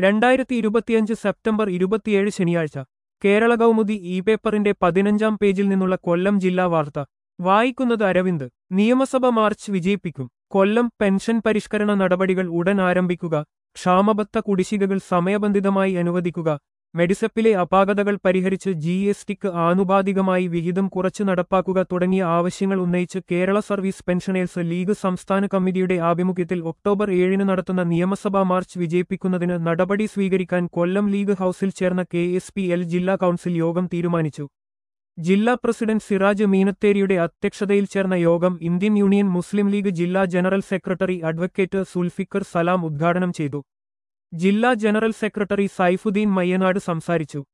രണ്ടായിരത്തി ഇരുപത്തിയഞ്ച് സെപ്റ്റംബർ ഇരുപത്തിയേഴ് ശനിയാഴ്ച കേരള കൗമുദി ഇ പേപ്പറിന്റെ പതിനഞ്ചാം പേജിൽ നിന്നുള്ള കൊല്ലം ജില്ലാ വാർത്ത വായിക്കുന്നത് അരവിന്ദ് നിയമസഭ മാർച്ച് വിജയിപ്പിക്കും കൊല്ലം പെൻഷൻ പരിഷ്കരണ നടപടികൾ ഉടൻ ആരംഭിക്കുക ക്ഷാമബത്ത കുടിശ്ശികകൾ സമയബന്ധിതമായി അനുവദിക്കുക മെഡിസപ്പിലെ അപാകതകൾ പരിഹരിച്ച് ജി എസ് ടിക്ക് ആനുപാതികമായി വിഹിതം കുറച്ചു നടപ്പാക്കുക തുടങ്ങിയ ആവശ്യങ്ങൾ ഉന്നയിച്ച് കേരള സർവീസ് പെൻഷനേഴ്സ് ലീഗ് സംസ്ഥാന കമ്മിറ്റിയുടെ ആഭിമുഖ്യത്തിൽ ഒക്ടോബർ ഏഴിന് നടത്തുന്ന നിയമസഭാ മാർച്ച് വിജയിപ്പിക്കുന്നതിന് നടപടി സ്വീകരിക്കാൻ കൊല്ലം ലീഗ് ഹൌസിൽ ചേർന്ന കെ എസ് പി എൽ ജില്ലാ കൌൺസിൽ യോഗം തീരുമാനിച്ചു ജില്ലാ പ്രസിഡന്റ് സിറാജ് മീനത്തേരിയുടെ അധ്യക്ഷതയിൽ ചേർന്ന യോഗം ഇന്ത്യൻ യൂണിയൻ മുസ്ലിം ലീഗ് ജില്ലാ general secretary advocate Sulficker Salam ഉദ്ഘാടനം ചെയ്തു ജില്ലാ ജനറൽ സെക്രട്ടറി സൈഫുദ്ദീൻ മയ്യനാട് സംസാരിച്ചു